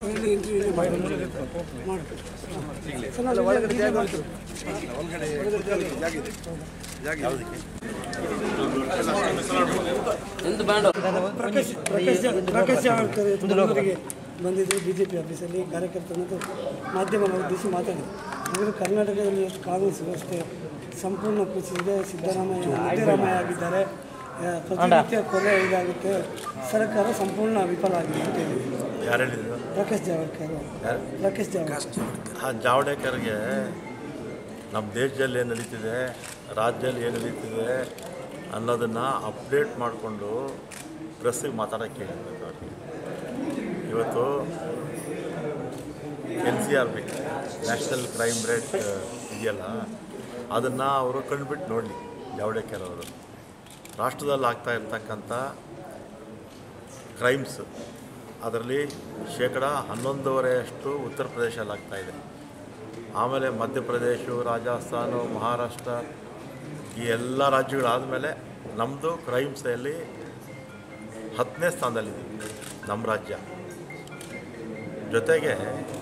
ಪ್ರಕಾಶ್ ಪ್ರಕಾಶ್ ಪ್ರಕಾಶ್ ಜಾವಡ್ಕರ್ ಬೆಂಗಳೂರಿಗೆ ಬಂದಿದ್ದು B J P ಆಫೀಸಲ್ಲಿ ಕಾರ್ಯಕರ್ತರನ್ನು ಮಾಧ್ಯಮಗಳ ಉದ್ದೇಶಿಸಿ ಮಾತಾಡಿದರು ಅಂದರೆ ಕರ್ನಾಟಕದಲ್ಲಿ ಎಷ್ಟು ಕಾನೂನು ವ್ಯವಸ್ಥೆ ಸಂಪೂರ್ಣ ಕುಸಿದಿದೆ ಸಿದ್ದರಾಮಯ್ಯ ಸಿದ್ದರಾಮಯ್ಯ ಆಗಿದ್ದಾರೆ ಆ, ಪ್ರತಿನಿತ್ಯ ಕೊಲೆ ಇದಾಗುತ್ತೆ ಸರ್ಕಾರ ಸಂಪೂರ್ಣ ವಿಫಲ ಆಗಿದೆ ಅಂತ ಹೇಳಿದ್ರು ಯಾರು ಹೇಳಿದ್ರು ಪ್ರಕಾಶ್ ಜಾವಡ್ಕರ್ ಯಾರು ಪ್ರಕಾಶ್ ಜಾವಡ್ಕರ್ ಆ ಜಾವಡೇಕರ್ಗೆ ನಮ್ಮ ದೇಶದಲ್ಲಿ ಏನು ನಡೀತಿದೆ ರಾಜ್ಯದಲ್ಲಿ ಏನು ನಡೀತಿದೆ ಅನ್ನೋದನ್ನು ಅಪ್ಡೇಟ್ ಮಾಡಿಕೊಂಡು ಪ್ರೆಸ್ಸಿಗೆ ಮಾತಾಡೋಕ್ಕೆ ಹೇಳಿರ್ಬೇಕು ಅವ್ರಿಗೆ ಇವತ್ತು N C R B national crime rate ಇದೆಯಲ್ಲ ಅದನ್ನು ಅವರು ಕಂಡುಬಿಟ್ಟು ನೋಡಲಿ ಜಾವಡೇಕರ್ ಅವರು ರಾಷ್ಟ್ರದಲ್ಲಿ ಆಗ್ತಾ ಇರ್ತಕ್ಕಂಥ ಕ್ರೈಮ್ಸ್ ಅದರಲ್ಲಿ ಶೇಕಡ ಹನ್ನೊಂದೂವರೆಯಷ್ಟು ಉತ್ತರ ಪ್ರದೇಶದಲ್ಲಿ ಆಗ್ತಾ ಇದೆ ಆಮೇಲೆ ಮಧ್ಯಪ್ರದೇಶ ರಾಜಸ್ಥಾನ ಮಹಾರಾಷ್ಟ್ರ ಈ ಎಲ್ಲ ರಾಜ್ಯಗಳಾದಮೇಲೆ ನಮ್ಮದು ಕ್ರೈಮ್ಸಲ್ಲಿ ಹತ್ತನೇ ಸ್ಥಾನದಲ್ಲಿದೆ ನಮ್ಮ ರಾಜ್ಯ ಜೊತೆಗೆ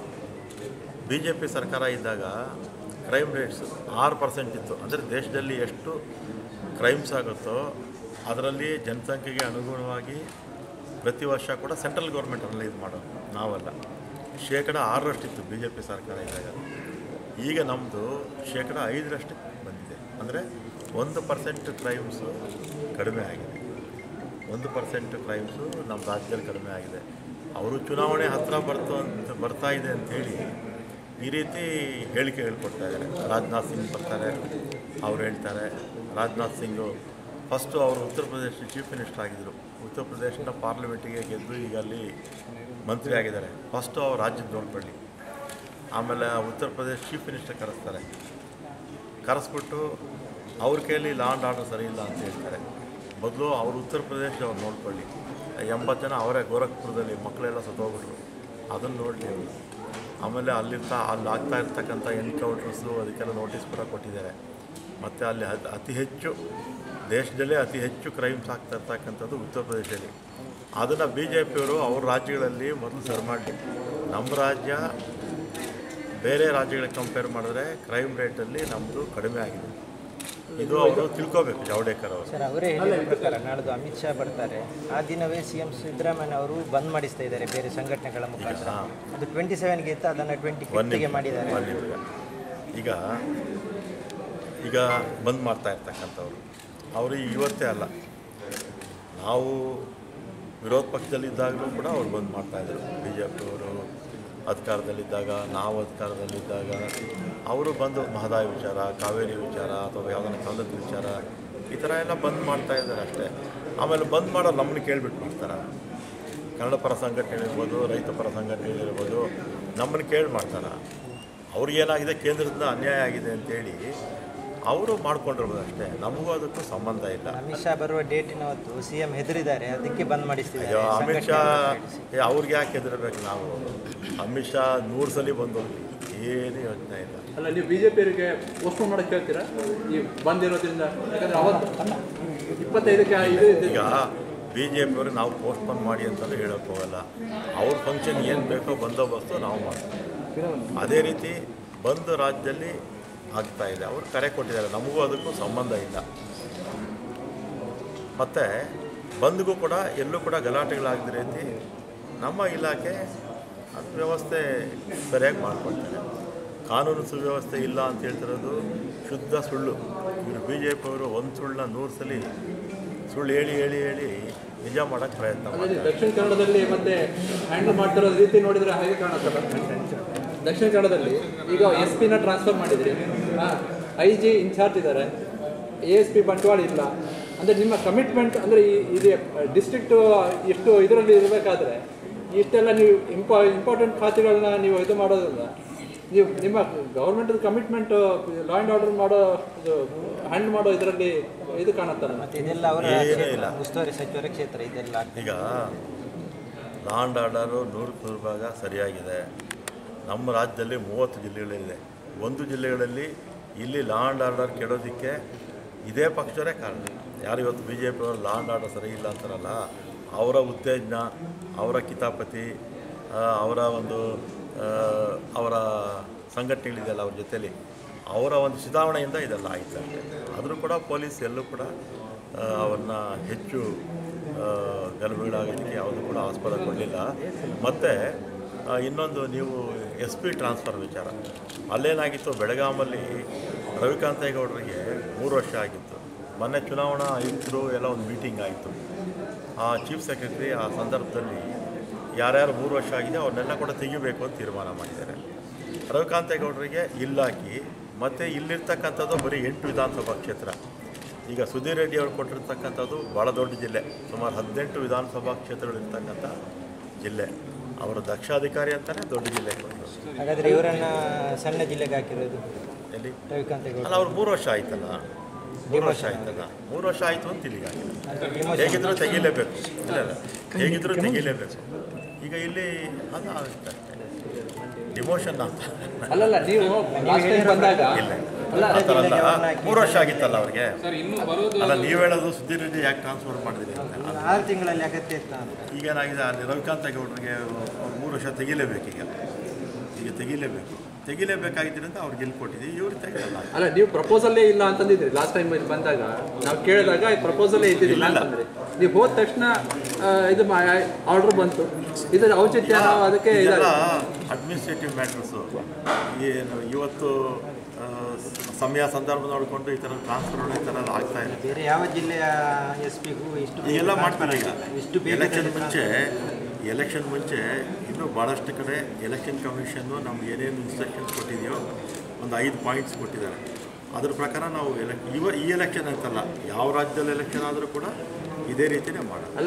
ಬಿ ಜೆ ಪಿ ಸರ್ಕಾರ ಇದ್ದಾಗ ಕ್ರೈಮ್ ರೇಟ್ಸ್ ಆರು ಪರ್ಸೆಂಟ್ ಇತ್ತು ಅಂದರೆ ದೇಶದಲ್ಲಿ ಎಷ್ಟು ಕ್ರೈಮ್ಸ್ ಆಗುತ್ತೋ ಅದರಲ್ಲಿ ಜನಸಂಖ್ಯೆಗೆ ಅನುಗುಣವಾಗಿ ಪ್ರತಿ ವರ್ಷ ಕೂಡ ಸೆಂಟ್ರಲ್ ಗೌರ್ಮೆಂಟಲ್ಲಿ ಇದು ಮಾಡೋದು ನಾವಲ್ಲ ಶೇಕಡ ಆರರಷ್ಟಿತ್ತು ಬಿ ಜೆ ಪಿ ಸರ್ಕಾರ ಇದ್ದಾಗ ಈಗ ನಮ್ಮದು ಶೇಕಡ ಐದರಷ್ಟಕ್ಕೆ ಬಂದಿದೆ ಅಂದರೆ ಒಂದು ಪರ್ಸೆಂಟ್ ಕ್ರೈಮ್ಸು ಕಡಿಮೆ ಆಗಿದೆ ಒಂದು ಪರ್ಸೆಂಟ್ ಕ್ರೈಮ್ಸು ನಮ್ಮ ರಾಜ್ಯದಲ್ಲಿ ಕಡಿಮೆ ಆಗಿದೆ ಅವರು ಚುನಾವಣೆ ಹತ್ತಿರ ಬರ್ತು ಅಂತ ಬರ್ತಾ ಇದೆ ಅಂಥೇಳಿ ಈ ರೀತಿ ಹೇಳಿಕೆಗಳು ಕೊಡ್ತಾ ಇದ್ದಾರೆ ರಾಜನಾಥ್ ಸಿಂಗ್ ಬರ್ತಾರೆ ಅವ್ರು ಹೇಳ್ತಾರೆ ರಾಜನಾಥ್ ಸಿಂಗು ಫಸ್ಟು ಅವರು ಉತ್ತರ ಪ್ರದೇಶ ಚೀಫ್ ಮಿನಿಸ್ಟರ್ ಆಗಿದ್ದರು ಉತ್ತರ ಪ್ರದೇಶನ ಪಾರ್ಲಿಮೆಂಟಿಗೆ ಗೆದ್ದು ಈಗ ಅಲ್ಲಿ ಮಂತ್ರಿ ಆಗಿದ್ದಾರೆ ಫಸ್ಟು ಅವ್ರು ರಾಜ್ಯದ ನೋಡ್ಕೊಳ್ಳಿ ಆಮೇಲೆ ಉತ್ತರ ಪ್ರದೇಶ ಚೀಫ್ ಮಿನಿಸ್ಟರ್ ಕರೆಸ್ತಾರೆ ಕರೆಸ್ಬಿಟ್ಟು ಅವ್ರ ಕೈಯಲ್ಲಿ ಲಾ ಆ್ಯಂಡ್ ಆರ್ಡರ್ ಸರಿ ಇಲ್ಲ ಅಂತ ಹೇಳ್ತಾರೆ ಮೊದಲು ಅವ್ರು ಉತ್ತರ ಪ್ರದೇಶ ಅವ್ರು ನೋಡ್ಕೊಳ್ಳಿ ಎಂಬತ್ತು ಜನ ಅವರೇ ಗೋರಖ್ಪುರದಲ್ಲಿ ಮಕ್ಕಳೆಲ್ಲ ಸತ್ತೋಗ್ಬಿಟ್ರು ಅದನ್ನು ನೋಡಲಿ ಅವರು ಆಮೇಲೆ ಅಲ್ಲಿರ್ತಾ ಅಲ್ಲಿ ಆಗ್ತಾ ಇರ್ತಕ್ಕಂಥ ಎನ್ಕೌಂಟರ್ಸು ಅದಕ್ಕೆಲ್ಲ ನೋಟಿಸ್ ಕೂಡ ಕೊಟ್ಟಿದ್ದಾರೆ ಮತ್ತು ಅಲ್ಲಿ ಅದ್- ಅತಿ ಹೆಚ್ಚು ದೇಶದಲ್ಲೇ ಅತಿ ಹೆಚ್ಚು ಕ್ರೈಮ್ಸ್ ಆಗ್ತಾ ಇರ್ತಕ್ಕಂಥದ್ದು ಉತ್ತರ ಪ್ರದೇಶದಲ್ಲಿ ಅದನ್ನು ಬಿ ಜೆ ಪಿಯವರು ಅವ್ರ ರಾಜ್ಯಗಳಲ್ಲಿ ಮೊದಲು ಸರಿ ಮಾಡಲಿ ನಮ್ಮ ರಾಜ್ಯ ಬೇರೆ ರಾಜ್ಯಗಳಿಗೆ ಕಂಪೇರ್ ಮಾಡಿದ್ರೆ ಕ್ರೈಮ್ ರೇಟಲ್ಲಿ ನಮ್ಮದು ಕಡಿಮೆ ಆಗಿದೆ ಇದು ಅವರು ತಿಳ್ಕೋಬೇಕು ಜಾವಡೇಕರ್ ಅವರು ಸರ್ ಅವರೇ ಹೇಳಿದ ಪ್ರಕಾರ ನಾಳ್ದು ಅಮಿತ್ ಶಾ ಬರ್ತಾರೆ ಆ ದಿನವೇ ಸಿ ಎಂ ಸಿದ್ದರಾಮಯ್ಯ ಅವರು ಬಂದ್ ಮಾಡಿಸ್ತಾ ಇದ್ದಾರೆ ಬೇರೆ ಸಂಘಟನೆಗಳ ಮುಖಾಂತರ ಹಾ. ಅದು ಟ್ವೆಂಟಿ ಸೆವೆನ್ಗೆ ಇತ್ತು ಅದನ್ನು ಟ್ವೆಂಟಿ ಒಂದು ಫಿಫ್ತ್ಗೆ ಮಾಡಿದ್ದಾರೆ ಒಂದು ನಿಮಿಷ. ಈಗ ಈಗ ಬಂದ್ ಮಾಡ್ತಾ ಇರ್ತಕ್ಕಂಥವ್ರು ಅವರು ಇವತ್ತೇ ಅಲ್ಲ ನಾವು ವಿರೋಧ ಪಕ್ಷದಲ್ಲಿದ್ದಾಗಲೂ ಕೂಡ ಅವ್ರು ಬಂದ್ ಮಾಡ್ತಾಯಿದ್ರು ಬಿ ಜೆ ಪಿಯವರು ಅಧಿಕಾರದಲ್ಲಿದ್ದಾಗ ನಾವು ಅಧಿಕಾರದಲ್ಲಿದ್ದಾಗ ಅವರು ಬಂದು ಮಹದಾಯಿ ವಿಚಾರ ಕಾವೇರಿ ವಿಚಾರ ಅಥವಾ ಯಾವುದನ್ನ ಕಾಲದ ವಿಚಾರ ಈ ಥರ ಎಲ್ಲ ಬಂದ್ ಮಾಡ್ತಾ ಇದ್ದಾರೆ ಅಷ್ಟೇ ಆಮೇಲೆ ಬಂದ್ ಮಾಡೋರು ನಮ್ಮನ್ನು ಕೇಳ್ಬಿಟ್ಟು ಮಾಡ್ತಾರೆ ಕನ್ನಡ ಪರ ಸಂಘಟನೆಗಳಿರ್ಬೋದು ರೈತ ಪರ ಸಂಘಟನೆಗಳಿರ್ಬೋದು ನಮ್ಮನ್ನು ಕೇಳಿ ಮಾಡ್ತಾರೆ ಅವ್ರಿಗೇನಾಗಿದೆ ಕೇಂದ್ರದಿಂದ ಅನ್ಯಾಯ ಆಗಿದೆ ಅಂತೇಳಿ ಅವರು ಮಾಡ್ಕೊಂಡಿರ್ಬೋದು ಅಷ್ಟೇ ನಮಗೂ ಅದಕ್ಕೂ ಸಂಬಂಧ ಇಲ್ಲ ಅಮಿತ್ ಶಾ ಬರುವ ಡೇಟಿನ ಹೊತ್ತು ಸಿ ಎಂ ಹೆದರಿದ್ದಾರೆ ಅದಕ್ಕೆ ಬಂದ್ ಮಾಡಿಸ್ತಿದ್ದಾರೆ ಅಯ್ಯೋ ಅಮಿತ್ ಶಾ ಸಂಘಟನೆಗಳನ್ನ ಏ, ಅವ್ರಿಗೆ ಯಾಕೆ ಹೆದರ್ಬೇಕು ನಾವು ಅಮಿತ್ ಶಾ ನೂರು ಸಲ ಬಂದು ಏನು ಯೋಚನೆ ಇಲ್ಲ ಅಲ್ಲ ನೀವು ಬಿಜೆಪಿಯವರಿಗೆ ಪೋಸ್ಟ್ಪೋನ್ ಮಾಡಕ್ಕೆ ಹೇಳ್ತೀರಾ ಈ ಬಂದಿರೋದ್ರಿಂದ ಯಾಕಂದ್ರೆ ಅವತ್ತು ಇಪ್ಪತ್ತೈದಕ್ಕೆ ಇದು ಇದು- ಈಗ ಬಿ ಜೆ ಪಿಯವ್ರಿಗೆ ನಾವು ಪೋಸ್ಟ್ಪೋನ್ ಮಾಡಿ ಅಂತಲೂ ಹೇಳೋಕ್ಕೆ ಹೋಗಲ್ಲ ಅವ್ರ ಫಂಕ್ಷನ್ ಏನು ಬೇಕೋ ಬಂದೋಬಸ್ತು ನಾವು ಮಾಡ್ತೀವಿ ಅದೇ ರೀತಿ ಬಂದು ರಾಜ್ಯದಲ್ಲಿ ಆಗ್ತಾ ಇದೆ ಅವರು ಕರೆ ಕೊಟ್ಟಿದ್ದಾರೆ ನಮಗೂ ಅದಕ್ಕೂ ಸಂಬಂಧ ಇಲ್ಲ ಮತ್ತು ಬಂದ್ಗೂ ಕೂಡ ಎಲ್ಲೂ ಕೂಡ ಗಲಾಟೆಗಳಾಗದ ರೀತಿ ನಮ್ಮ ಇಲಾಖೆ ಅದು ವ್ಯವಸ್ಥೆ ಸರಿಯಾಗಿ ಮಾಡ್ಕೊಳ್ತಾರೆ ಕಾನೂನು ಸುವ್ಯವಸ್ಥೆ ಇಲ್ಲ ಅಂತ ಹೇಳ್ತಿರೋದು ಶುದ್ಧ ಸುಳ್ಳು ಇವರು ಬಿ ಜೆ ಪಿಯವರು ಒಂದು ಸುಳ್ಳನ್ನ ನೂರು ಸಲ ಸುಳ್ಳು ಹೇಳಿ ಹೇಳಿ ಹೇಳಿ ನಿಜ ಮಾಡೋಕ್ಕೆ ಪ್ರಯತ್ನ ಅದೇ ಮಾಡ್ತಾರೆ ದಕ್ಷಿಣ ಕನ್ನಡದಲ್ಲಿ ಮತ್ತೆ ಹ್ಯಾಂಡಲ್ ಮಾಡ್ತಿರೋ ರೀತಿ ನೋಡಿದ್ರೆ ಹಾಗೆ ಕಾಣುತ್ತಲ್ಲ ದಕ್ಷಿಣ ಕನ್ನಡದಲ್ಲಿ ಈಗ ಎಸ್ ಪಿನ ಟ್ರಾನ್ಸ್ಫರ್ ಮಾಡಿದ್ರಿ ಐ ಜಿ ಇನ್ಚಾರ್ಜ್ ಇದ್ದಾರೆ ಎ ಎಸ್ ಪಿ ಬಂಟ್ವಾಳ ಇಲ್ಲ ಅಂದರೆ ನಿಮ್ಮ ಕಮಿಟ್ಮೆಂಟ್ ಅಂದರೆ ಈ ಇದು ಡಿಸ್ಟ್ರಿಕ್ಟ್ ಎಷ್ಟು ಇದರಲ್ಲಿ ಇರಬೇಕಾದ್ರೆ ಇಷ್ಟೆಲ್ಲ ನೀವು ಇಂಪಾ ಇಂಪಾರ್ಟೆಂಟ್ ಖಾತೆಗಳನ್ನ ನೀವು ಇದು ಮಾಡೋದ್ರಿಂದ ನೀವು ನಿಮ್ಮ government commitment law and order ಮಾಡೋ ಇದು ಹ್ಯಾಂಡಲ್ ಮಾಡೋ ಇದರಲ್ಲಿ ಇದು ಕಾಣುತ್ತಲ್ಲ ಮತ್ತೆ ಇದೆಲ್ಲ ಅವರ ಏನೂ ಕ್ಷೇತ್ರ, ಇಲ್ಲ. ಉಸ್ತುವಾರಿ ಸಚಿವರ ಕ್ಷೇತ್ರ ಇದೆಲ್ಲ ಈಗ ಲಾ ಆ್ಯಂಡ್ ಆರ್ಡರು ನೂರಕ್ಕೆ ನೂರು ಭಾಗ ಸರಿಯಾಗಿದೆ ನಮ್ಮ ರಾಜ್ಯದಲ್ಲಿ ಮೂವತ್ತು ಜಿಲ್ಲೆಗಳಿದೆ ಒಂದು ಜಿಲ್ಲೆಗಳಲ್ಲಿ ಇಲ್ಲಿ ಲಾ ಆ್ಯಂಡ್ ಆರ್ಡರ್ ಕೆಡೋದಕ್ಕೆ ಇದೇ ಪಕ್ಷರೇ ಕಾರಣ ಯಾರು ಇವತ್ತು B J P law and order ಸರಿ ಇಲ್ಲ ಅಂತಾರಲ್ಲ ಅವರ ಉತ್ತೇಜನ ಅವರ ಕಿತಾಪತಿ ಆ, ಅವರ ಒಂದು ಆ, ಅವರ ಸಂಘಟನೆಗಳಿದೆಯಲ್ಲ ಅವ್ರ ಜೊತೆಲಿ ಅವರ ಒಂದು ಸುಧಾರಣೆಯಿಂದ ಇದೆಲ್ಲ ಆಯಿತು ಆದರೂ ಕೂಡ ಪೊಲೀಸ್ ಎಲ್ಲೂ ಕೂಡ ಆ, ಅವ್ರನ್ನ ಹೆಚ್ಚು ಆ, ಗಲಭೆಗಳಾಗೋದಕ್ಕೆ ಯಾವುದು ಕೂಡ ಆಸ್ಪದ ಕೊಡಲಿಲ್ಲ ಮತ್ತು ಇನ್ನೊಂದು ನೀವು ಎಸ್ ಪಿ ಟ್ರಾನ್ಸ್ಫರ್ ವಿಚಾರ ಅಲ್ಲೇನಾಗಿತ್ತು ಬೆಳಗಾಮಲ್ಲಿ ರವಿಕಾಂತೇಗೌಡರಿಗೆ ಮೂರು ವರ್ಷ ಆಗಿತ್ತು ಮೊನ್ನೆ ಚುನಾವಣಾ ಆಯುಕ್ತರು ಎಲ್ಲ ಒಂದು ಮೀಟಿಂಗ್ ಆಯಿತು ಆ ಚೀಫ್ ಸೆಕ್ರೆಟರಿ ಆ ಸಂದರ್ಭದಲ್ಲಿ ಯಾರ್ಯಾರು ಮೂರು ವರ್ಷ ಆಗಿದೆ ಅವ್ರನ್ನೆಲ್ಲ ಕೂಡ ತೆಗಿಬೇಕು ಅಂತ ತೀರ್ಮಾನ ಮಾಡಿದ್ದಾರೆ ರವಿಕಾಂತೇಗೌಡರಿಗೆ ಇಲ್ಲಾಕಿ ಮತ್ತು ಇಲ್ಲಿರ್ತಕ್ಕಂಥದ್ದು ಬರೀ ಎಂಟು ವಿಧಾನಸಭಾ ಕ್ಷೇತ್ರ ಈಗ ಸುಧೀರ್ ರೆಡ್ಡಿ ಅವರು ಕೊಟ್ಟಿರ್ತಕ್ಕಂಥದ್ದು ಭಾಳ ದೊಡ್ಡ ಜಿಲ್ಲೆ ಸುಮಾರು ಹದಿನೆಂಟು ವಿಧಾನಸಭಾ ಕ್ಷೇತ್ರಗಳಿರ್ತಕ್ಕಂಥ ಜಿಲ್ಲೆ ಅವರು ದಕ್ಷಾಧಿಕಾರಿ ಅಂತಲೇ ದೊಡ್ಡ ಜಿಲ್ಲೆ ಕೊಟ್ಟರು ಹಾಗಾದ್ರೆ ಇವರನ್ನ ಸಣ್ಣ ಜಿಲ್ಲೆಗೆ ಹಾಕಿರೋದು ಎಲ್ಲಿ ರವಿಕಾಂತೇಗೌಡ ಅಲ್ಲ ಅವ್ರು ಮೂರು ವರ್ಷ ಆಯ್ತಲ್ಲ ಮೂರು ವರ್ಷ ಆಯ್ತಲ್ಲ ಮೂರು ವರ್ಷ ಆಯಿತು ಅಂತ ಇಲ್ಲಿಗಾಗಿಲ್ಲ ಹೇಗಿದ್ರೂ ತೆಗಿಲೇಬೇಕು ಇಲ್ಲ ಇಲ್ಲ ಹೇಗಿದ್ರೂ ತೆಗಿಲೇಬೇಕು ಈಗ ಇಲ್ಲಿ ಅದು ಆಗುತ್ತೆ ಅಷ್ಟೇ ಡಿಮೋಷನ್ ಅಂತ ಅಲ್ಲಲ್ಲ ನೀವು ಲಾಸ್ಟ್ ಟೈಮ್ ಬಂದಾಗ ಇಲ್ಲ ಅಲ್ಲ ಆ ಥರ ಅಲ್ಲ ಮೂರು ವರ್ಷ ಆಗಿತ್ತಲ್ಲ ಅವ್ರಿಗೆ ಅಲ್ಲ ನೀವು ಹೇಳೋದು ಸುದ್ದಿ ರೆಡ್ಡಿ ಯಾಕೆ ಟ್ರಾನ್ಸ್ಫರ್ ಮಾಡಿದಿರಿ ಅಂತ ಆರು ತಿಂಗಳಲ್ಲಿ ಅಗತ್ಯ ಇತ್ತ ಅಂತ ಈಗೇನಾಗಿದೆ ಅಲ್ಲಿ ರವಿಕಾಂತ ಗೌಡರಿಗೆ ಅವ್ರು ಮೂರು ವರ್ಷ ತೆಗಿಲೇಬೇಕು ಈಗ ಈಗ ತೆಗಿಲೇಬೇಕು ತೆಗಿಲೇಬೇಕಾಗಿದ್ದರಿಂದ ಅವ್ರಿಗೆ ಇಲ್ಲಿ ಕೊಟ್ಟಿದ್ದೀವಿ ಇವ್ರು ತೆಗಿಯಲ್ಲ ಅಲ್ಲ ನೀವು ಪ್ರಪೋಸಲ್ಲೇ ಇಲ್ಲ ಅಂತಂದಿದ್ರಿ ಲಾಸ್ಟ್ ಟೈಮ್ ಬಂದಾಗ ನಾವು ಕೇಳಿದಾಗ ಪ್ರಪೋಸಲ್ಲೇ ಇದ್ದಿದ್ದಿಲ್ಲ ಇಲ್ಲ. ಅಂತಂದ್ರಿ ನೀವು ಹೋದ ತಕ್ಷಣ ಆ, ಇದು ಆರ್ಡರ್ ಬಂತು ಇದರ ಔಚಿತ್ಯ ನಾವು ಅದಕ್ಕೆ ಇದೆಲ್ಲ ಇದಾಗಿದೆ. ಅಡ್ಮಿನಿಸ್ಟ್ರೇಟಿವ್ ಮ್ಯಾಟ್ರಸ್ಸು ಏನು ಇವತ್ತು ಆ, ಸಮಯ ಸಂದರ್ಭ ನೋಡಿಕೊಂಡು ಈ ಥರ ಟ್ರಾನ್ಸ್ಫರ್ಗಳು ಈ ಥರ ಎಲ್ಲ ಆಗ್ತಾ ಇದೆ ಬೇರೆ ಯಾವ ಜಿಲ್ಲೆಯ ಎಸ್ ಪಿಗೂ ಇಷ್ಟು ಬೇಗ ಈಗೆಲ್ಲ transfer ಮಾಡ್ತಾರೆ ಈಗ ಆಗಿಲ್ಲ. ಇಷ್ಟು ಬೇಗ ಎಲೆಕ್ಷನ್ ಮುಂಚೆ ಎಲೆಕ್ಷನ್ ಮುಂಚೆ ಇನ್ನೂ ಭಾಳಷ್ಟು ಕಡೆ ಎಲೆಕ್ಷನ್ ಕಮಿಷನ್ನು ನಮ್ಗೆ ಏನೇನು ಇನ್ಸ್ಟ್ರಕ್ಷನ್ಸ್ ಕೊಟ್ಟಿದೆಯೋ ಒಂದು ಐದು ಪಾಯಿಂಟ್ಸ್ ಕೊಟ್ಟಿದ್ದಾರೆ ಅದ್ರ ಪ್ರಕಾರ ನಾವು ಎಲೆಕ್ ಇವ ಈ ಎಲೆಕ್ಷನ್ ಅಂತಲ್ಲ ಯಾವ ರಾಜ್ಯದಲ್ಲಿ ಎಲೆಕ್ಷನ್ ಆದರೂ ಕೂಡ ಇದೇ ರೀತಿಯೇ ಮಾಡೋದು